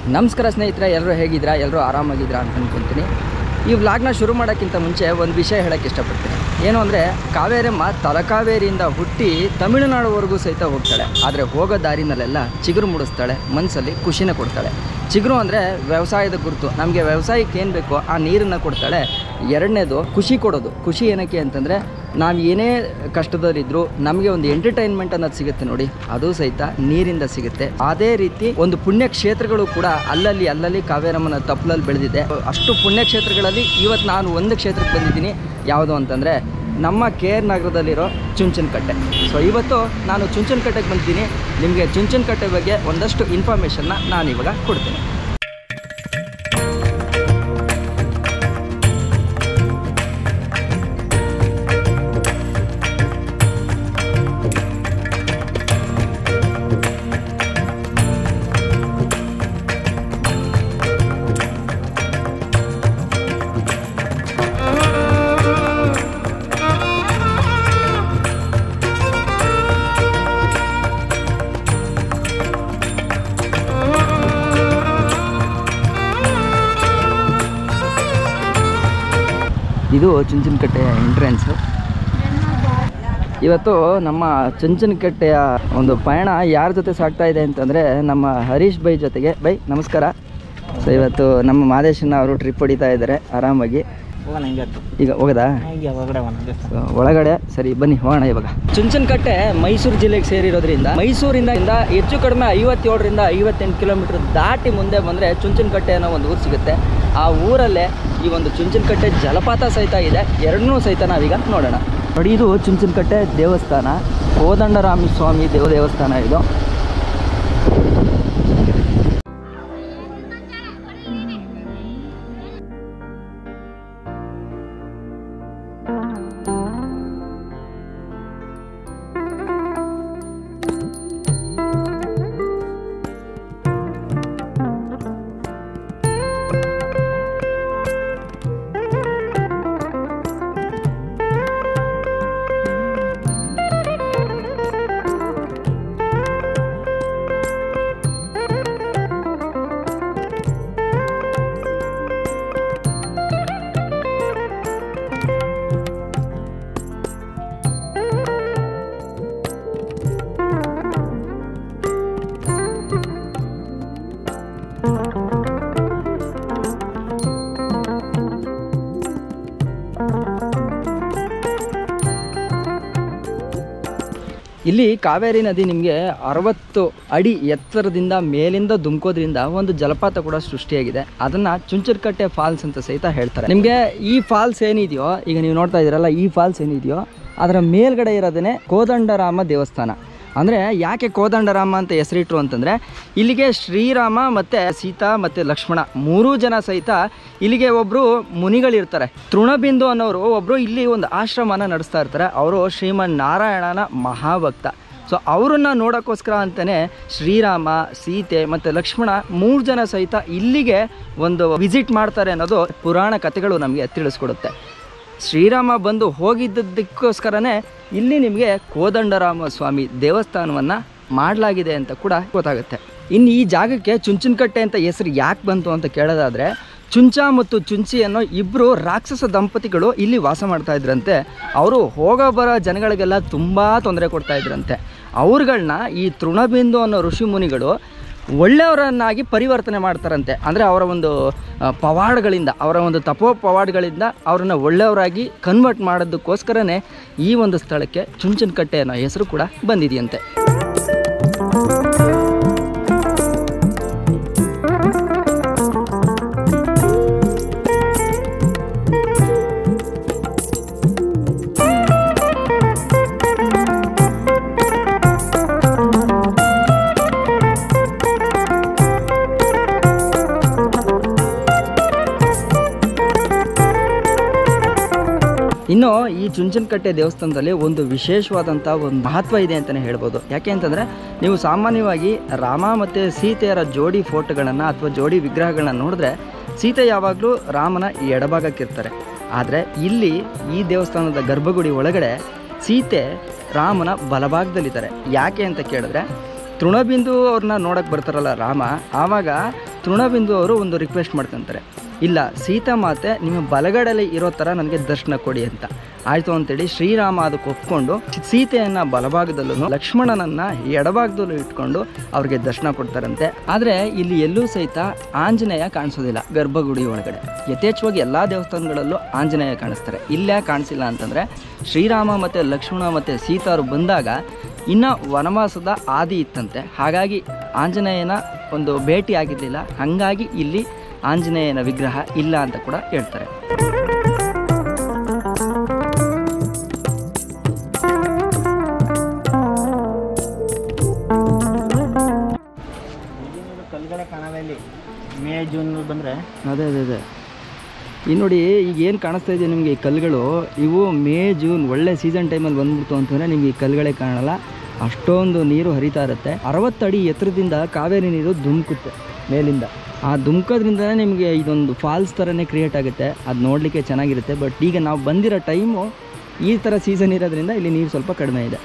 ನಮಸ್ಕಾರ ಸ್ನೇಹಿತರೆ ಎಲ್ಲರೂ ಹೇಗಿದ್ದೀರಾ ಎಲ್ಲರೂ ಆರಾಮಾಗಿದ್ದೀರಾ ಅಂತ ಅನ್ಕೊಂತೀನಿ ಈ ವ್ಲಾಗ್ನ ಶುರು ಮಾಡೋಕ್ಕಿಂತ ಮುಂಚೆ ಒಂದು ವಿಷಯ ಹೇಳೋಕ್ಕೆ ಇಷ್ಟಪಡ್ತೀನಿ ಏನು ಅಂದರೆ ಕಾವೇರಮ್ಮ ತಲಕಾವೇರಿಯಿಂದ ಹುಟ್ಟಿ ತಮಿಳುನಾಡುವರೆಗೂ ಸಹಿತ ಹೋಗ್ತಾಳೆ ಆದರೆ ಹೋಗೋ ದಾರಿನಲ್ಲೆಲ್ಲ ಚಿಗುರು ಮೂಡಿಸ್ತಾಳೆ ಮನಸ್ಸಲ್ಲಿ ಖುಷಿನ ಕೊಡ್ತಾಳೆ ಚಿಗುರು ಅಂದರೆ ವ್ಯವಸಾಯದ ಗುರುತು ನಮಗೆ ವ್ಯವಸಾಯಕ್ಕೆ ಏನು ಬೇಕೋ ಆ ನೀರನ್ನು ಕೊಡ್ತಾಳೆ ಎರಡನೇದು ಖುಷಿ ಕೊಡೋದು ಖುಷಿ ಏನಕ್ಕೆ ಅಂತಂದರೆ ನಾವು ಏನೇ ಕಷ್ಟದಲ್ಲಿದ್ದರೂ ನಮಗೆ ಒಂದು ಎಂಟರ್ಟೈನ್ಮೆಂಟ್ ಅನ್ನೋದು ಸಿಗುತ್ತೆ ನೋಡಿ ಅದು ಸಹಿತ ನೀರಿಂದ ಸಿಗುತ್ತೆ ಅದೇ ರೀತಿ ಒಂದು ಪುಣ್ಯ ಕ್ಷೇತ್ರಗಳು ಕೂಡ ಅಲ್ಲಲ್ಲಿ ಅಲ್ಲಲ್ಲಿ ಕಾವೇರಮ್ಮನ ತಪ್ಪಲಲ್ಲಿ ಬೆಳೆದಿದೆ ಅಷ್ಟು ಪುಣ್ಯ ಕ್ಷೇತ್ರಗಳಲ್ಲಿ ಇವತ್ತು ನಾನು ಒಂದು ಕ್ಷೇತ್ರಕ್ಕೆ ಬಂದಿದ್ದೀನಿ ಯಾವುದು ಅಂತಂದರೆ ನಮ್ಮ ಕೆ ಆರ್ ನಗರದಲ್ಲಿರೋ ಚುಂಚನಕಟ್ಟೆ ಸೊ ಇವತ್ತು ನಾನು ಚುಂಚನಕಟ್ಟೆಗೆ ಬಂದಿದ್ದೀನಿ ನಿಮಗೆ ಚುಂಚನಕಟ್ಟೆ ಬಗ್ಗೆ ಒಂದಷ್ಟು ಇನ್ಫಾರ್ಮೇಷನ್ನ ನಾನು ಇವಾಗ ಕೊಡ್ತೀನಿ ಇದು ಚುಂಚನಕಟ್ಟೆಯ ಎಂಟ್ರೆನ್ಸು ಇವತ್ತು ನಮ್ಮ ಚುಂಚನಕಟ್ಟೆಯ ಒಂದು ಪಯಣ ಯಾರ ಜೊತೆ ಸಾಗ್ತಾ ಇದೆ ಅಂತಂದರೆ ನಮ್ಮ ಹರೀಶ್ ಬೈ ಜೊತೆಗೆ ಬೈ ನಮಸ್ಕಾರ ಸೊ ಇವತ್ತು ನಮ್ಮ ಮಾದೇಶನ ಅವರು ಟ್ರಿಪ್ ಹೊಡಿತಾ ಇದ್ದಾರೆ ಆರಾಮಾಗಿ ಹೋಗೋಣ ಹಿಂಗೆ ಆಯ್ತು. ಈಗ ಹೋಗದಾ ಹಿಂಗೆ ಒಳಗಡೆ ಹೋಗೋಣ ದೇವಸ್ಥಾನ. ಸೊ, ಒಳಗಡೆ ಸರಿ ಬನ್ನಿ ಹೋಗೋಣ ಇವಾಗ ಚುಂಚನಕಟ್ಟೆ ಮೈಸೂರು ಜಿಲ್ಲೆಗೆ ಸೇರಿರೋದ್ರಿಂದ ಮೈಸೂರಿಂದ ಇಂದ ಹೆಚ್ಚು ಕಡಿಮೆ ಐವತ್ತೇಳರಿಂದ ಐವತ್ತೆಂಟು ಕಿಲೋಮೀಟರ್ ದಾಟಿ ಮುಂದೆ ಬಂದರೆ ಚುಂಚನಕಟ್ಟೆ ಅನ್ನೋ ಒಂದು ಊರು ಸಿಗುತ್ತೆ ಆ ಊರಲ್ಲೇ ಈ ಒಂದು ಚುಂಚನಕಟ್ಟೆ ಜಲಪಾತ ಸಹಿತ ಇದೆ ಎರಡನ್ನೂ ಸಹಿತ ನಾವೀಗ ನೋಡೋಣ ನೋಡಿ ಇದು ಚುಂಚನಕಟ್ಟೆ ದೇವಸ್ಥಾನ ಕೋದಂಡರಾಮ ಸ್ವಾಮಿ ದೇವ ದೇವಸ್ಥಾನ ಇದು ಇಲ್ಲಿ ಕಾವೇರಿ ನದಿ ನಿಮಗೆ ಅರವತ್ತು ಅಡಿ ಎತ್ತರದಿಂದ ಮೇಲಿಂದ ಧುಮ್ಕೋದ್ರಿಂದ ಒಂದು ಜಲಪಾತ ಕೂಡ ಸೃಷ್ಟಿಯಾಗಿದೆ ಅದನ್ನು ಚುಂಚನಕಟ್ಟೆ ಫಾಲ್ಸ್ ಅಂತ ಸಹಿತ ಹೇಳ್ತಾರೆ ನಿಮಗೆ ಈ ಫಾಲ್ಸ್ ಏನಿದೆಯೋ ಈಗ ನೀವು ನೋಡ್ತಾ ಇದ್ದೀರಲ್ಲ ಈ ಫಾಲ್ಸ್ ಏನಿದೆಯೋ ಅದರ ಮೇಲ್ಗಡೆ ಇರೋದೇ ಕೋದಂಡರಾಮ ದೇವಸ್ಥಾನ ಅಂದರೆ ಯಾಕೆ ಕೋದಂಡರಾಮ ಅಂತ ಹೆಸರಿಟ್ರು ಅಂತಂದರೆ ಇಲ್ಲಿಗೆ ಶ್ರೀರಾಮ ಮತ್ತು ಸೀತಾ ಮತ್ತು ಲಕ್ಷ್ಮಣ ಮೂರೂ ಜನ ಸಹಿತ ಇಲ್ಲಿಗೆ ಒಬ್ಬರು ಮುನಿಗಳಿರ್ತಾರೆ ತೃಣಬಿಂದು ಅನ್ನೋರು ಒಬ್ಬರು ಇಲ್ಲಿ ಒಂದು ಆಶ್ರಮನ ನಡೆಸ್ತಾ ಇರ್ತಾರೆ ಅವರು ಶ್ರೀಮನ್ ನಾರಾಯಣನ ಮಹಾಭಕ್ತ ಸೊ ಅವರನ್ನು ನೋಡೋಕ್ಕೋಸ್ಕರ ಅಂತಲೇ ಶ್ರೀರಾಮ ಸೀತೆ ಮತ್ತು ಲಕ್ಷ್ಮಣ ಮೂರು ಜನ ಸಹಿತ ಇಲ್ಲಿಗೆ ಒಂದು ವಿಸಿಟ್ ಮಾಡ್ತಾರೆ ಅನ್ನೋದು ಪುರಾಣ ಕಥೆಗಳು ನಮಗೆ ತಿಳಿಸ್ಕೊಡುತ್ತೆ ಶ್ರೀರಾಮ ಬಂದು ಹೋಗಿದ್ದದಕ್ಕೋಸ್ಕರನೇ ಇಲ್ಲಿ ನಿಮಗೆ ಕೋದಂಡರಾಮ ಸ್ವಾಮಿ ದೇವಸ್ಥಾನವನ್ನು ಮಾಡಲಾಗಿದೆ ಅಂತ ಕೂಡ ಗೊತ್ತಾಗುತ್ತೆ ಇನ್ನು ಈ ಜಾಗಕ್ಕೆ ಚುಂಚನಕಟ್ಟೆ ಅಂತ ಹೆಸರು ಯಾಕೆ ಬಂತು ಅಂತ ಕೇಳೋದಾದರೆ ಚುಂಚ ಮತ್ತು ಚುಂಚಿ ಅನ್ನೋ ಇಬ್ಬರು ರಾಕ್ಷಸ ದಂಪತಿಗಳು ಇಲ್ಲಿ ವಾಸ ಮಾಡ್ತಾ ಇದ್ರಂತೆ ಅವರು ಹೋಗೋ ಬರೋ ಜನಗಳಿಗೆಲ್ಲ ತುಂಬ ತೊಂದರೆ ಕೊಡ್ತಾ ಇದ್ರಂತೆ ಅವ್ರುಗಳನ್ನ ಈ ತೃಣಬಿಂದು ಅನ್ನೋ ಋಷಿ ಮುನಿಗಳು ಒಳ್ಳೆಯವರನ್ನಾಗಿ ಪರಿವರ್ತನೆ ಮಾಡ್ತಾರಂತೆ ಅಂದರೆ ಅವರ ಒಂದು ಆ, ಪವಾಡಗಳಿಂದ ಅವರ ಒಂದು ತಪೋ ಪವಾಡಗಳಿಂದ ಅವರನ್ನು ಒಳ್ಳೆಯವರಾಗಿ ಕನ್ವರ್ಟ್ ಮಾಡೋದಕ್ಕೋಸ್ಕರನೇ ಈ ಒಂದು ಸ್ಥಳಕ್ಕೆ ಚುಂಚನಕಟ್ಟೆ ಅನ್ನೋ ಹೆಸರು ಕೂಡ ಬಂದಿದೆಯಂತೆ ಇನ್ನು ಈ ಚುಂಚನಕಟ್ಟೆ ದೇವಸ್ಥಾನದಲ್ಲಿ ಒಂದು ವಿಶೇಷವಾದಂಥ ಒಂದು ಮಹತ್ವ ಇದೆ ಅಂತಲೇ ಹೇಳ್ಬೋದು ಯಾಕೆ ಅಂತಂದರೆ ನೀವು ಸಾಮಾನ್ಯವಾಗಿ ರಾಮ ಮತ್ತು ಸೀತೆಯರ ಜೋಡಿ ಫೋಟೋಗಳನ್ನು ಅಥವಾ ಜೋಡಿ ವಿಗ್ರಹಗಳನ್ನ ನೋಡಿದ್ರೆ ಸೀತೆ ಯಾವಾಗಲೂ ರಾಮನ ಎಡಭಾಗಕ್ಕಿರ್ತಾರೆ ಆದರೆ ಇಲ್ಲಿ ಈ ದೇವಸ್ಥಾನದ ಗರ್ಭಗುಡಿ ಒಳಗಡೆ ಸೀತೆ ರಾಮನ ಬಲಭಾಗದಲ್ಲಿದ್ದಾರೆ ಯಾಕೆ ಅಂತ ಕೇಳಿದ್ರೆ ತೃಣಬಿಂದು ಅವ್ರನ್ನ ನೋಡಕ್ಕೆ ಬರ್ತಾರಲ್ಲ ರಾಮ ಆವಾಗ ತೃಣಬಿಂದು ಅವರು ಒಂದು ರಿಕ್ವೆಸ್ಟ್ ಮಾಡ್ಕೊಂತಾರೆ ಇಲ್ಲ ಸೀತಾಮಾತೆ ನಿಮ್ಮ ಬಲಗಡೆಯಲ್ಲಿ ಇರೋ ಥರ ನನಗೆ ದರ್ಶನ ಕೊಡಿ ಅಂತ ಆಯಿತು ಅಂತೇಳಿ ಶ್ರೀರಾಮ ಅದಕ್ಕೆ ಒಪ್ಕೊಂಡು ಸೀತೆಯನ್ನು ಬಲಭಾಗದಲ್ಲೂ ಲಕ್ಷ್ಮಣನನ್ನ ಎಡಭಾಗದಲ್ಲೂ ಇಟ್ಕೊಂಡು ಅವ್ರಿಗೆ ದರ್ಶನ ಕೊಡ್ತಾರಂತೆ ಆದರೆ ಇಲ್ಲಿ ಎಲ್ಲೂ ಸಹಿತ ಆಂಜನೇಯ ಕಾಣಿಸೋದಿಲ್ಲ ಗರ್ಭಗುಡಿ ಒಳಗಡೆ ಯಥೇಚ್ಛವಾಗಿ ಎಲ್ಲ ದೇವಸ್ಥಾನಗಳಲ್ಲೂ ಆಂಜನೇಯ ಕಾಣಿಸ್ತಾರೆ ಇಲ್ಲೇ ಕಾಣಿಸಿಲ್ಲ ಅಂತಂದರೆ ಶ್ರೀರಾಮ ಮತ್ತು ಲಕ್ಷ್ಮಣ ಮತ್ತು ಸೀತಾರು ಬಂದಾಗ ಇನ್ನು ವನವಾಸದ ಆದಿ ಇತ್ತಂತೆ ಹಾಗಾಗಿ ಆಂಜನೇಯನ ಒಂದು ಭೇಟಿ ಆಗಿರಲಿಲ್ಲ ಹಾಗಾಗಿ ಇಲ್ಲಿ ಆಂಜನೇಯನ ವಿಗ್ರಹ ಇಲ್ಲ ಅಂತ ಕೂಡ ಹೇಳ್ತಾರೆ ಈಗಿನ ಕಲ್ಗಡೆ ಕಾಣಲ್ಲ ಇಲ್ಲಿ ಮೇ ಜೂನ್ ಬಂದರೆ ಅದೇ ಅದೇ ಅದೇ ಈಗ ನೋಡಿ ಈಗ ಏನು ಕಾಣಿಸ್ತಾ ಇದೆ ನಿಮಗೆ ಈ ಕಲ್ಲುಗಳು ಇವು ಮೇ ಜೂನ್ ಒಳ್ಳೆ ಸೀಸನ್ ಟೈಮಲ್ಲಿ ಬಂದ್ಬಿಡ್ತು ಅಂತಂದರೆ ನಿಮಗೆ ಈ ಕಲ್ಲುಗಳೇ ಕಾಣಲ್ಲ ಅಷ್ಟೊಂದು ನೀರು ಹರಿತಾ ಇರುತ್ತೆ ಅರವತ್ತು ಅಡಿ ಎತ್ತರದಿಂದ ಕಾವೇರಿ ನೀರು ಧುಮುಕುತ್ತೆ ಮೇಲಿಂದ ಆ ಧುಮುಕೋದ್ರಿಂದನೇ ನಿಮಗೆ ಇದೊಂದು ಫಾಲ್ಸ್ ಥರನೇ ಕ್ರಿಯೇಟ್ ಆಗುತ್ತೆ ಅದು ನೋಡಲಿಕ್ಕೆ ಚೆನ್ನಾಗಿರುತ್ತೆ ಬಟ್ ಈಗ ನಾವು ಬಂದಿರೋ ಟೈಮು ಈ ಥರ ಸೀಸನ್ ಇರೋದ್ರಿಂದ ಇಲ್ಲಿ ನೀರು ಸ್ವಲ್ಪ ಕಡಿಮೆ ಇದೆ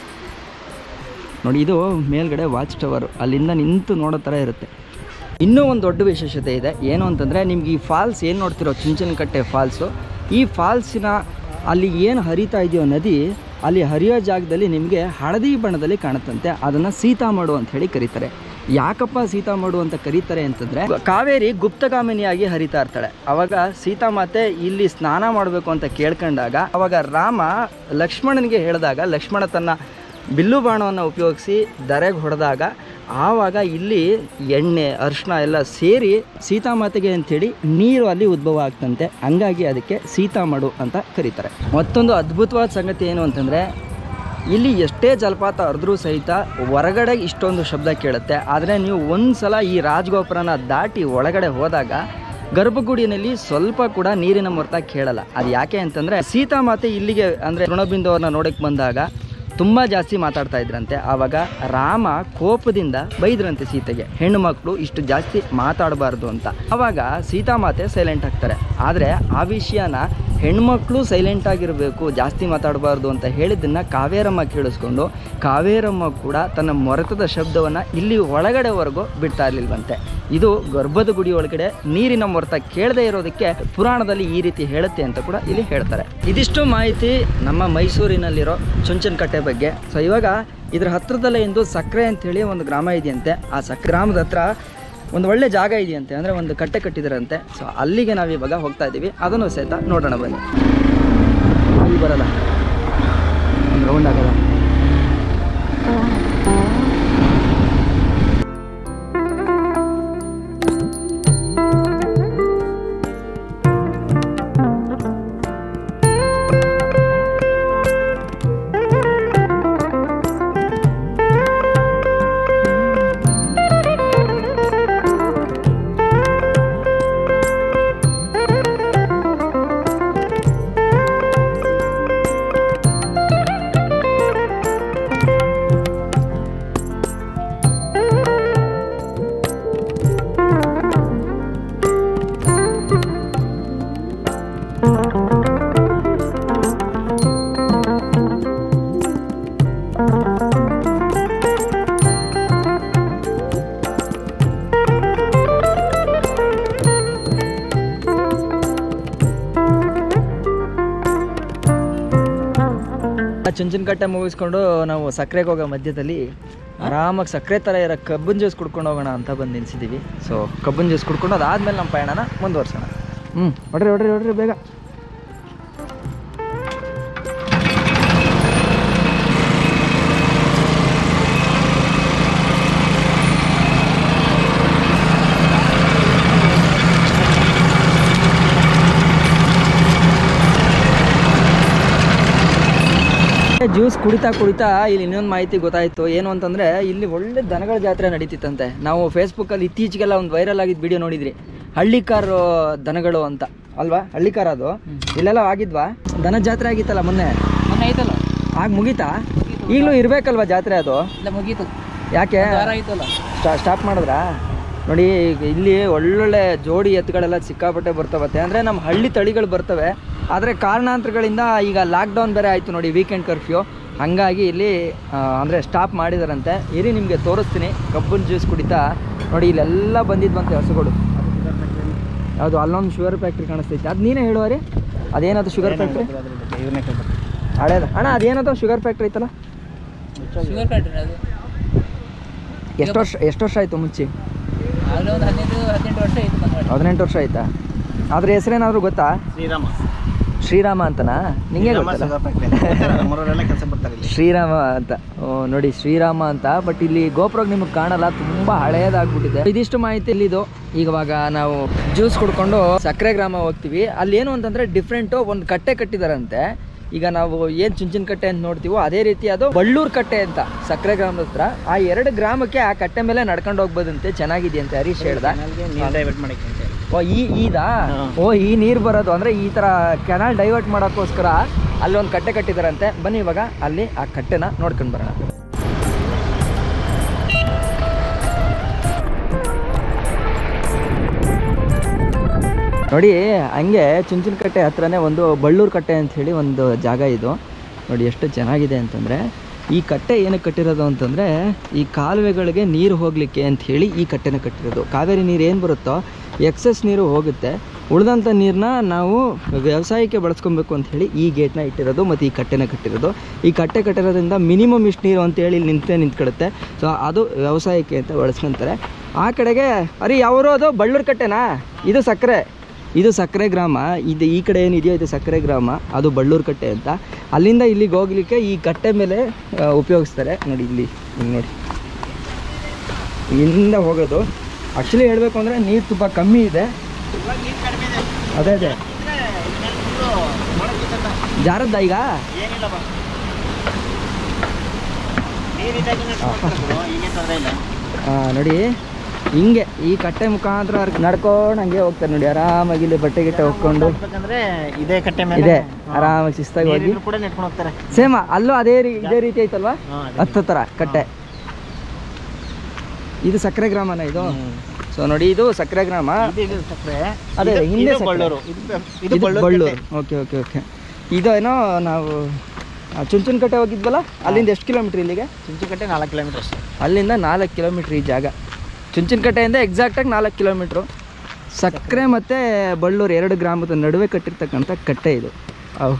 ನೋಡಿ ಇದು ಮೇಲ್ಗಡೆ ವಾಚ್ ಟವರು ಅಲ್ಲಿಂದ ನಿಂತು ನೋಡೋ ಥರ ಇರುತ್ತೆ ಇನ್ನೂ ಒಂದು ದೊಡ್ಡ ವಿಶೇಷತೆ ಇದೆ ಏನು ಅಂತಂದರೆ ನಿಮ್ಗೆ ಈ ಫಾಲ್ಸ್ ಏನು ನೋಡ್ತಿರೋ ಚುಂಚನಕಟ್ಟೆ ಫಾಲ್ಸು ಈ ಫಾಲ್ಸಿನ ಅಲ್ಲಿ ಏನು ಹರಿತಾ ಇದೆಯೋ ನದಿ ಅಲ್ಲಿ ಹರಿಯೋ ಜಾಗದಲ್ಲಿ ನಿಮಗೆ ಹಳದಿ ಬಣ್ಣದಲ್ಲಿ ಕಾಣುತ್ತಂತೆ ಅದನ್ನು ಸೀತಾಮಡು ಅಂತ ಹೇಳಿ ಕರೀತಾರೆ ಯಾಕಪ್ಪ ಸೀತಾಮಡು ಅಂತ ಕರೀತಾರೆ ಅಂತಂದರೆ ಕಾವೇರಿ ಗುಪ್ತಗಾಮಿನಿಯಾಗಿ ಹರಿತಾ ಇರ್ತಾಳೆ ಅವಾಗ ಸೀತಾಮಾತೆ ಇಲ್ಲಿ ಸ್ನಾನ ಮಾಡಬೇಕು ಅಂತ ಕೇಳ್ಕೊಂಡಾಗ ಅವಾಗ ರಾಮ ಲಕ್ಷ್ಮಣನಿಗೆ ಹೇಳಿದಾಗ ಲಕ್ಷ್ಮಣ ತನ್ನ ಬಿಲ್ಲು ಬಾಣವನ್ನು ಉಪಯೋಗಿಸಿ ದರೆಗೆ ಹೊಡೆದಾಗ ಆವಾಗ ಇಲ್ಲಿ ಎಣ್ಣೆ ಅರಿಶಿನ ಎಲ್ಲ ಸೇರಿ ಸೀತಾಮಾತೆಗೆ ಅಂಥೇಳಿ ನೀರು ಅಲ್ಲಿ ಉದ್ಭವ ಆಗ್ತಂತೆ ಹಂಗಾಗಿ ಅದಕ್ಕೆ ಸೀತಾಮಡು ಅಂತ ಕರೀತಾರೆ ಮತ್ತೊಂದು ಅದ್ಭುತವಾದ ಸಂಗತಿ ಏನು ಅಂತಂದರೆ ಇಲ್ಲಿ ಎಷ್ಟೇ ಜಲಪಾತ ಹರಿದ್ರೂ ಸಹಿತ ಹೊರಗಡೆ ಇಷ್ಟೊಂದು ಶಬ್ದ ಕೇಳುತ್ತೆ ಆದರೆ ನೀವು ಒಂದು ಸಲ ಈ ರಾಜಗೋಪುರನ ದಾಟಿ ಒಳಗಡೆ ಹೋದಾಗ ಗರ್ಭಗುಡಿನಲ್ಲಿ ಸ್ವಲ್ಪ ಕೂಡ ನೀರಿನ ಮೊರ್ತ ಕೇಳಲ್ಲ ಅದು ಯಾಕೆ ಅಂತಂದರೆ ಸೀತಾಮಾತೆ ಇಲ್ಲಿಗೆ ಅಂದರೆ ಋಣಬಿಂದು ಅವ್ರನ್ನ ನೋಡಕ್ಕೆ ಬಂದಾಗ ತುಂಬ ಜಾಸ್ತಿ ಮಾತಾಡ್ತಾ ಇದ್ರಂತೆ ಆವಾಗ ರಾಮ ಕೋಪದಿಂದ ಬೈದ್ರಂತೆ ಸೀತೆಗೆ ಹೆಣ್ಣು ಮಕ್ಕಳು ಇಷ್ಟು ಜಾಸ್ತಿ ಮಾತಾಡಬಾರ್ದು ಅಂತ ಆವಾಗ ಸೀತಾಮಾತೆ ಸೈಲೆಂಟ್ ಆಗ್ತಾರೆ ಆದರೆ ಆ ವಿಷಯನ ಹೆಣ್ಮಕ್ಳು ಸೈಲೆಂಟ್ ಆಗಿರಬೇಕು ಜಾಸ್ತಿ ಮಾತಾಡಬಾರ್ದು ಅಂತ ಹೇಳಿದ್ದನ್ನ ಕಾವೇರಮ್ಮ ಕೇಳಿಸ್ಕೊಂಡು ಕಾವೇರಮ್ಮ ಕೂಡ ತನ್ನ ಮೊರೆತದ ಶಬ್ದವನ್ನು ಇಲ್ಲಿ ಒಳಗಡೆವರೆಗೂ ಬಿಡ್ತಾ ಇರ್ಲಿಲ್ವಂತೆ ಇದು ಗರ್ಭದ ಗುಡಿ ಒಳಗಡೆ ನೀರಿನ ಮೊರೆತ ಕೇಳದೇ ಇರೋದಕ್ಕೆ ಪುರಾಣದಲ್ಲಿ ಈ ರೀತಿ ಹೇಳುತ್ತೆ ಅಂತ ಕೂಡ ಇಲ್ಲಿ ಹೇಳ್ತಾರೆ ಇದಿಷ್ಟು ಮಾಹಿತಿ ನಮ್ಮ ಮೈಸೂರಿನಲ್ಲಿರೋ ಚುಂಚನಕಟ್ಟೆ ಬಗ್ಗೆ ಸೊ ಇವಾಗ ಇದ್ರ ಹತ್ರದಲ್ಲೇ ಇಂದು ಸಕ್ರೆ ಅಂತೇಳಿ ಒಂದು ಗ್ರಾಮ ಇದೆಯಂತೆ ಆ ಸಕ್ ಗ್ರಾಮದ ಹತ್ರ ಒಂದು ಒಳ್ಳೆ ಜಾಗ ಇದೆಯಂತೆ ಅಂದರೆ ಒಂದು ಕಟ್ಟೆ ಕಟ್ಟಿದಾರಂತೆ ಸೊ ಅಲ್ಲಿಗೆ ನಾವು ಇವಾಗ ಹೋಗ್ತಾ ಇದ್ದೀವಿ ಅದನ್ನು ಸಹಿತ ನೋಡೋಣ ಬನ್ನಿ ಅಲ್ಲಿ ಬರಲ್ಲ ಒಂದು ರೌಂಡ್ ಆಗಲ್ಲ ಚುಂಚನಕಟ್ಟೆ ಮುಗಿಸ್ಕೊಂಡು ನಾವು ಸಕ್ಕರೆಗೆ ಹೋಗೋ ಮಧ್ಯದಲ್ಲಿ ಆರಾಮಾಗಿ ಸಕ್ಕರೆ ಥರ ಇರೋ ಕಬ್ಬನ್ ಜ್ಯೂಸ್ ಕುಡ್ಕೊಂಡು ಹೋಗೋಣ ಅಂತ ಬಂದು ನಿಲ್ಸಿದ್ದೀವಿ ಸೊ ಕಬ್ಬನ್ ಜ್ಯೂಸ್ ಕುಡ್ಕೊಂಡು ಅದಾದ್ಮೇಲೆ ನಮ್ಮ ಪಯಣನ ಮುಂದುವರ್ಸೋಣ ಹ್ಞೂ ಹೊಡ್ರಿ ಹೊಡ್ರಿ ಹೊಡ್ರಿ ಬೇಗ ಜ್ಯೂಸ್ ಕುಡಿತಾ ಕುಡಿತಾ ಇಲ್ಲಿ ಇನ್ನೊಂದು ಮಾಹಿತಿ ಗೊತ್ತಾಯಿತು ಏನು ಅಂತಂದರೆ ಇಲ್ಲಿ ಒಳ್ಳೆ ದನಗಳ ಜಾತ್ರೆ ನಡೀತಿತ್ತಂತೆ ನಾವು ಫೇಸ್ಬುಕ್ಕಲ್ಲಿ ಇತ್ತೀಚೆಗೆಲ್ಲ ಒಂದು ವೈರಲ್ ಆಗಿದ್ದ ವಿಡಿಯೋ ನೋಡಿದ್ರಿ ಹಳ್ಳಿಕಾರ್ ದನಗಳು ಅಂತ ಅಲ್ವಾ ಹಳ್ಳಿಕಾರ್ ಅದು ಇಲ್ಲೆಲ್ಲ ಆಗಿದ್ವಾ ದನ ಜಾತ್ರೆ ಆಗಿತ್ತಲ್ಲ ಮೊನ್ನೆ ಮೊನ್ನೆ ಐತಲ್ಲ ಆಗ ಮುಗೀತಾ ಈಗಲೂ ಇರಬೇಕಲ್ವಾ ಜಾತ್ರೆ ಅದು ಇಲ್ಲ ಮುಗೀತು ಯಾಕೆ ವಾರ ಆಯ್ತಲ್ಲ ಸ್ಟಾ ಸ್ಟಾಪ್ ಮಾಡಿದ್ರಾ ನೋಡಿ ಈಗ ಇಲ್ಲಿ ಒಳ್ಳೊಳ್ಳೆ ಜೋಡಿ ಎತ್ತುಗಳೆಲ್ಲ ಸಿಕ್ಕಾಪಟ್ಟೆ ಬರ್ತವತ್ತೆ ಅಂದರೆ ನಮ್ಮ ಹಳ್ಳಿ ತಳಿಗಳು ಬರ್ತವೆ ಆದರೆ ಕಾರಣಾಂತರಗಳಿಂದ ಈಗ ಲಾಕ್ಡೌನ್ ಬೇರೆ ಆಯಿತು ನೋಡಿ ವೀಕೆಂಡ್ ಕರ್ಫ್ಯೂ ಹಾಗಾಗಿ ಇಲ್ಲಿ ಅಂದರೆ ಸ್ಟಾಪ್ ಮಾಡಿದಾರಂತೆ ಇರಿ ನಿಮಗೆ ತೋರಿಸ್ತೀನಿ ಕಬ್ಬನ್ ಜ್ಯೂಸ್ ಕುಡಿತಾ ನೋಡಿ ಇಲ್ಲೆಲ್ಲ ಬಂದಿದ್ವಂತೆ ಹಸುಗಳು ಯಾವುದು ಅಲ್ಲೊಂದು ಶುಗರ್ ಫ್ಯಾಕ್ಟ್ರಿ ಕಾಣಿಸ್ತೈತೆ ಅದು ನೀನೇ ಹೇಳುವರಿ ಅದೇನದು ಶುಗರ್ ಫ್ಯಾಕ್ಟ್ರಿ ಇವ್ರನ್ನೇ ಕೇಳ್ಬೇಕು ಹಳೇದ ಅಣ್ಣ ಅದೇನದು ಶುಗರ್ ಫ್ಯಾಕ್ಟ್ರಿ ಐತಲ್ಲ ಶುಗರ್ ಫ್ಯಾಕ್ಟ್ರಿ ಅದು ಎಷ್ಟು ವರ್ಷ ಎಷ್ಟು ವರ್ಷ ಆಯಿತು ಮುಂಚೆ ಆಗಲೇ ಒಂದು ಹದಿನೈದು ಹದಿನೆಂಟು ವರ್ಷ ಆಯಿತು ಬಂದ್ ಮಾಡಿ ಹದಿನೆಂಟು ವರ್ಷ ಆಯ್ತಾ ಅದ್ರ ಹೆಸರೇನಾದ್ರು ಗೊತ್ತಾ ಶ್ರೀರಾಮ ಶ್ರೀರಾಮ ಅಂತನಾ ನಿಂಗೆ ಶ್ರೀರಾಮ ಗೊತ್ತಲ್ಲ ಶುಗರ್ ಫ್ಯಾಕ್ಟ್ರಿ ನಮ್ಮೂರವರೆಲ್ಲ ಕೆಲಸ ಬರ್ತಾರೆ ಇಲ್ಲಿ ಶ್ರೀರಾಮ ಅಂತ ಓ ನೋಡಿ ಶ್ರೀರಾಮ ಅಂತ ಬಟ್ ಇಲ್ಲಿ ಗೋಪುರ ನಿಮಗೆ ಕಾಣಲ್ಲ ತುಂಬಾ ಹಳೇದಾಗ್ಬಿಟ್ಟಿದೆ ಇದಿಷ್ಟು ಮಾಹಿತಿ ಇಲ್ಲಿದು ಇವಾಗ ನಾವು ಜ್ಯೂಸ್ ಕುಡ್ಕೊಂಡು ಸಕ್ಕರೆ ಗ್ರಾಮ ಹೋಗ್ತೀವಿ ಅಲ್ಲಿ ಏನು ಅಂತಂದ್ರೆ ಡಿಫ್ರೆಂಟು ಒಂದು ಕಟ್ಟೆ ಕಟ್ಟಿದಾರಂತೆ ಈಗ ನಾವು ಏನು ಚುಂಚಿನ ಕಟ್ಟೆ ಅಂತ ನೋಡ್ತೀವೋ ಅದೇ ರೀತಿ ಅದು ಬಳ್ಳೂರು ಕಟ್ಟೆ ಅಂತ ಸಕ್ಕರೆ ಗ್ರಾಮದ ಹತ್ರ ಆ ಎರಡು ಗ್ರಾಮಕ್ಕೆ ಆ ಕಟ್ಟೆ ಮೇಲೆ ನಡ್ಕೊಂಡು ಹೋಗ್ಬೋದಂತೆ ಚೆನ್ನಾಗಿದೆಯಂತೆ ಹರೀಶ್ ಹೇಳ್ದ ಕೆನಾಲ್ಗೆ ನೀರು ಡೈವರ್ಟ್ ಮಾಡಕ್ಕೆ ಅಂತ ಹೇಳಿ ಓ ಈ ಈದಾ ಹಾ. ಓ ಈ ನೀರು ಬರೋದು ಅಂದ್ರೆ ಈ ತರ ಕೆನಾಲ್ ಡೈವರ್ಟ್ ಮಾಡೋಕ್ಕೋಸ್ಕರ ಅಲ್ಲಿ ಒಂದು ಕಟ್ಟೆ ಕಟ್ಟಿದಾರಂತೆ ಬನ್ನಿ ಇವಾಗ ಅಲ್ಲಿ ಆ ಕಟ್ಟೆನ ನೋಡ್ಕೊಂಡು ಬರೋಣ ನೋಡಿ ಹಂಗೆ ಚುಂಚನಕಟ್ಟೆ ಹತ್ರನೇ ಒಂದು ಬಳ್ಳೂರು ಕಟ್ಟೆ ಅಂತ ಹೇಳಿ ಒಂದು ಜಾಗ ಇದು ನೋಡಿ ಎಷ್ಟು ಚೆನ್ನಾಗಿದೆ ಅಂತಂದರೆ ಈ ಕಟ್ಟೆ ಏನಕ್ಕೆ ಕಟ್ಟಿರೋದು ಅಂತಂದರೆ ಈ ಕಾಲುವೆಗಳಿಗೆ ನೀರು ಹೋಗಲಿಕ್ಕೆ ಅಂತ ಹೇಳಿ ಈ ಕಟ್ಟೆನ ಕಟ್ಟಿರೋದು ಕಾವೇರಿ ನೀರು ಏನು ಬರುತ್ತೋ ಎಕ್ಸಸ್ ನೀರು ಹೋಗುತ್ತೆ ಉಳಿದಂಥ ನೀರನ್ನ ನಾವು ವ್ಯವಸಾಯಕ್ಕೆ ಬಳಸ್ಕೊಬೇಕು ಅಂತ ಹೇಳಿ ಈ ಗೇಟ್ನ ಇಟ್ಟಿರೋದು ಮತ್ತು ಈ ಕಟ್ಟೆನ ಕಟ್ಟಿರೋದು ಈ ಕಟ್ಟೆ ಕಟ್ಟಿರೋದ್ರಿಂದ ಮಿನಿಮಮ್ ಇಷ್ಟು ನೀರು ಅಂತೇಳಿ ಇಲ್ಲಿ ನಿಂತೇ ನಿಂತ್ಕೊಳ್ಳುತ್ತೆ ಸೊ ಅದು ವ್ಯವಸಾಯಕ್ಕೆ ಅಂತ ಬಳಸ್ಕೊಂತಾರೆ ಆ ಕಡೆಗೆ ಅರಿ ಯಾವರು ಅದು ಬಳ್ಳೂರು ಕಟ್ಟೆನಾ ಇದು ಸಕ್ಕರೆ ಇದು ಸಕ್ಕರೆ ಗ್ರಾಮ ಇದು ಈ ಕಡೆ ಏನಿದೆಯೋ ಇದು ಸಕ್ಕರೆ ಗ್ರಾಮ ಅದು ಬಳ್ಳೂರು ಕಟ್ಟೆ ಅಂತ ಅಲ್ಲಿಂದ ಇಲ್ಲಿಗೆ ಹೋಗ್ಲಿಕ್ಕೆ ಈ ಕಟ್ಟೆ ಮೇಲೆ ಆ, ಉಪಯೋಗಿಸ್ತಾರೆ ನೋಡಿ ಇಲ್ಲಿ ಇಲ್ಲಿ ನೋಡಿ ಇಲ್ಲಿಂದ ಹೋಗೋದು ಆ್ಯಕ್ಚುಲಿ ಹೇಳಬೇಕು ಅಂದರೆ ನೀರು ತುಂಬ ಕಮ್ಮಿ ಇದೆ ಇವಾಗ ನೀರು ಕಡಿಮೆ ಇದೆ ಅದೇ ಅದೇ ಇದ್ರೆ ಇನ್ನೇನು ಫುಲ್ಲು ಮಾಡಕ್ಕಿತ್ತಲ್ಲ ಜಾರದ್ದ ಈಗ ಏನಿಲ್ಲ ಬಾ ನೀರಿದ್ದಾಗಿ ಈಗೇನು ತೊಂದರೆ ಇಲ್ಲ ಆ, ನೋಡಿ ಹಿಂಗೆ ಈ ಕಟ್ಟೆ ಮುಖಾಂತರ ನಡ್ಕೊಂಡು ಹಂಗೆ ಹೋಗ್ತಾರೆ ನೋಡಿ ಆರಾಮಾಗಿ ಇಲ್ಲಿ ಬಟ್ಟೆ ಗಿಟ್ಟೆ ಹೋಗ್ಕೊಂಡು ಹೋಗ್ಬೇಕಂದ್ರೆ ಇದೇ ಕಟ್ಟೆ ಮೇಲೆ ಇದೆ ಆರಾಮಾಗಿ ಶಿಸ್ತಾಗಿ ಹೋಗಿ ನೀರಿದ್ರು ಕೂಡ ನೆಟ್ಕೊಂಡು ಹೋಗ್ತಾರೆ ಸೇಮ ಅಲ್ಲೂ ಅದೇ ರೀ ಇದೇ ರೀತಿ ಐತಲ್ವಾ ಹಾ, ಅದೇ. ಹತ್ತು ಥರ ಕಟ್ಟೆ ಇದು ಸಕ್ಕರೆ ಗ್ರಾಮನ ಇದು ಸೊ ನೋಡಿ ಇದು ಸಕ್ಕರೆ ಗ್ರಾಮ ಇದು ಇದು ಸಕ್ಕರೆ ಅದೇ, ಇದು- ಹಿಂದೆ ಇದು ಸಕ್ಕರೆ. ಬಳ್ಳೂರು ಇದು ಇದು ಇದು ಬಳ್ಳೂರು ಬಳ್ಳೂರು ಕಟ್ಟೆ. ಓಕೆ ಓಕೆ ಓಕೆ ಇದು ಏನೋ ನಾವು ಆ, ಚುಂಚನಕಟ್ಟೆ ಹೋಗಿದ್ವಲ್ಲ ಅಲ್ಲಿಂದ ಎಷ್ಟು ಕಿಲೋಮೀಟ್ರ್ ಇಲ್ಲಿಗೆ ಚುಂಚುಕಟ್ಟೆ ನಾಲ್ಕು ಕಿಲೋಮೀಟರ್ ಅಷ್ಟೇ ಅಲ್ಲಿಂದ ನಾಲ್ಕು ಕಿಲೋಮೀಟ್ರ್ ಈ ಜಾಗ ಚುಂಚನಕಟ್ಟೆಯಿಂದ ಎಕ್ಸಾಕ್ಟಾಗಿ ನಾಲ್ಕು ಕಿಲೋಮೀಟ್ರು ಸಕ್ಕರೆ ಮತ್ತು ಬಳ್ಳೂರು ಎರಡು ಗ್ರಾಮದ ನಡುವೆ ಕಟ್ಟಿರ್ತಕ್ಕಂಥ ಕಟ್ಟೆ ಇದು ಅವು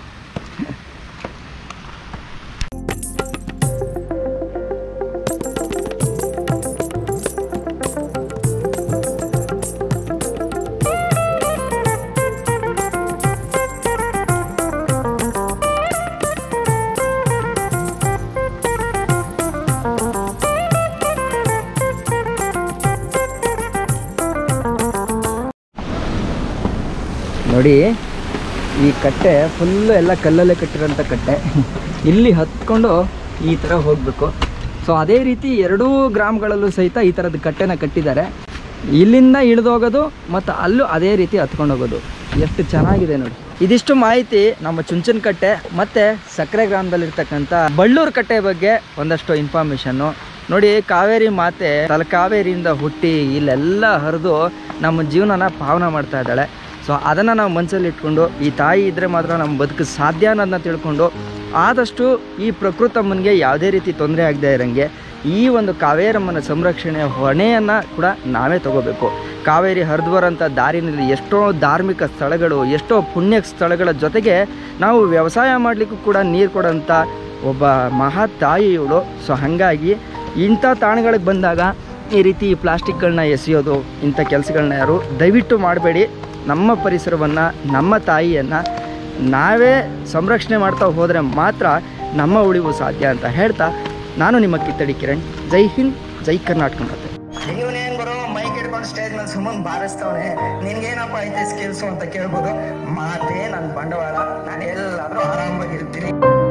ನೋಡಿ ಈ ಕಟ್ಟೆ ಫುಲ್ಲು ಎಲ್ಲ ಕಲ್ಲಲ್ಲೇ ಕಟ್ಟಿರೋಂಥ ಕಟ್ಟೆ ಇಲ್ಲಿ ಹತ್ಕೊಂಡು ಈ ಥರ ಹೋಗಬೇಕು ಸೊ ಅದೇ ರೀತಿ ಎರಡೂ ಗ್ರಾಮಗಳಲ್ಲೂ ಸಹಿತ ಈ ಥರದ ಕಟ್ಟೆನ ಕಟ್ಟಿದ್ದಾರೆ ಇಲ್ಲಿಂದ ಇಳಿದೋಗೋದು ಮತ್ತು ಅಲ್ಲೂ ಅದೇ ರೀತಿ ಹತ್ಕೊಂಡು ಹೋಗೋದು ಎಷ್ಟು ಚೆನ್ನಾಗಿದೆ ನೋಡಿ ಇದಿಷ್ಟು ಮಾಹಿತಿ ನಮ್ಮ ಚುಂಚನಕಟ್ಟೆ ಮತ್ತು ಸಕ್ಕರೆ ಗ್ರಾಮದಲ್ಲಿರ್ತಕ್ಕಂಥ ಬಳ್ಳೂರು ಕಟ್ಟೆ ಬಗ್ಗೆ ಒಂದಷ್ಟು ಇನ್ಫಾರ್ಮೇಷನ್ನು ನೋಡಿ ಕಾವೇರಿ ಮಾತೆ ತಲಕಾವೇರಿಯಿಂದ ಹುಟ್ಟಿ ಇಲ್ಲೆಲ್ಲ ಹರಿದು ನಮ್ಮ ಜೀವನನ ಪಾವನ ಮಾಡ್ತಾ ಇದ್ದಾಳೆ ಸೊ ಅದನ್ನು ನಾವು ಮನಸ್ಸಲ್ಲಿ ಇಟ್ಕೊಂಡು ಈ ತಾಯಿ ಇದ್ದರೆ ಮಾತ್ರ ನಮ್ಮ ಬದುಕು ಸಾಧ್ಯ ಅನ್ನೋದನ್ನ ತಿಳ್ಕೊಂಡು ಆದಷ್ಟು ಈ ಪ್ರಕೃತಮ್ಮನಿಗೆ ಯಾವುದೇ ರೀತಿ ತೊಂದರೆ ಆಗದೆ ಇರೋಂಗೆ ಈ ಒಂದು ಕಾವೇರಮ್ಮನ ಸಂರಕ್ಷಣೆಯ ಹೊಣೆಯನ್ನು ಕೂಡ ನಾವೇ ತಗೋಬೇಕು ಕಾವೇರಿ ಹರಿದು ಬರೋಂಥ ದಾರಿನಲ್ಲಿ ಎಷ್ಟೋ ಧಾರ್ಮಿಕ ಸ್ಥಳಗಳು ಎಷ್ಟೋ ಪುಣ್ಯ ಸ್ಥಳಗಳ ಜೊತೆಗೆ ನಾವು ವ್ಯವಸಾಯ ಮಾಡಲಿಕ್ಕೂ ಕೂಡ ನೀರು ಕೊಡೋಂಥ ಒಬ್ಬ ಮಹಾ ತಾಯಿ ಇವಳು ಸೊ ಹಾಗಾಗಿ ಇಂಥ ತಾಣಗಳಿಗೆ ಬಂದಾಗ ಈ ರೀತಿ ಪ್ಲಾಸ್ಟಿಕ್ಗಳನ್ನ ಎಸೆಯೋದು ಇಂಥ ಕೆಲಸಗಳನ್ನ ಯಾರು ದಯವಿಟ್ಟು ಮಾಡಬೇಡಿ ನಮ್ಮ ಪರಿಸರವನ್ನು ನಮ್ಮ ತಾಯಿಯನ್ನು ನಾವೇ ಸಂರಕ್ಷಣೆ ಮಾಡ್ತಾ ಹೋದರೆ ಮಾತ್ರ ನಮ್ಮ ಉಳಿವು ಸಾಧ್ಯ ಅಂತ ಹೇಳ್ತಾ ನಾನು ನಿಮ್ಮ ಕಿತ್ತಡಿ ಕಿರಣ್ ಜೈ ಹಿಂದ್ ಜೈ ಕರ್ನಾಟಕ ಮತ್ತೆ ಇವನೇನ್ ಬರೋ ಮೈಕ್ ಹಿಡ್ಕೊಂಡು ಸ್ಟೇಜ್ ಮೇಲೆ ಸುಮ್ಮನೆ ಬಾರಿಸ್ತವನೆ ನಿನ್ಗೇನಪ್ಪ ಐತೆ ಸ್ಕಿಲ್ಸು ಅಂತ ಕೇಳ್ಬೋದು ಮಾತೇ ನನ್ನ ಬಂಡವಾಳ ನಾನು ಎಲ್ಲಾದ್ರೂ ಆರಾಮಾಗಿರ್ತೀನಿ